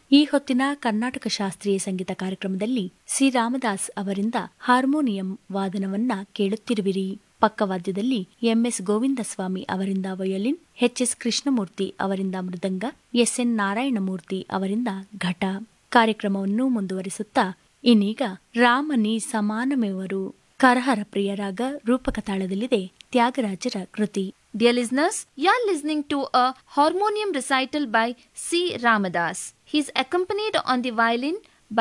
ಈ ಹೊತ್ತಿನ ಕರ್ನಾಟಕ ಶಾಸ್ತ್ರೀಯ ಸಂಗೀತ ಕಾರ್ಯಕ್ರಮದಲ್ಲಿ ಸಿ ರಾಮದಾಸ್ ಅವರಿಂದ ಹಾರ್ಮೋನಿಯಂ ವಾದನವನ್ನ ಕೇಳುತ್ತಿರುವಿರಿ ಪಕ್ಕವಾದ್ಯದಲ್ಲಿ ಎಂಎಸ್ ಗೋವಿಂದಸ್ವಾಮಿ ಅವರಿಂದ ವಯೋಲಿನ್ ಎಚ್ಎಸ್ ಕೃಷ್ಣಮೂರ್ತಿ ಅವರಿಂದ ಮೃದಂಗ ಎಸ್ಎನ್ ನಾರಾಯಣಮೂರ್ತಿ ಅವರಿಂದ ಘಟ ಕಾರ್ಯಕ್ರಮವನ್ನು ಮುಂದುವರಿಸುತ್ತಾ ಇನ್ನೀಗ ರಾಮನಿ ಸಮಾನಮೆವರು ಕರಹರ ಪ್ರಿಯರಾಗ ರೂಪಕ ತಾಳದಲ್ಲಿದೆ ತ್ಯಾಗರಾಜರ ಕೃತಿ Dear listeners, you are listening to a harmonium recital by C. Ramadas. He is accompanied on the violin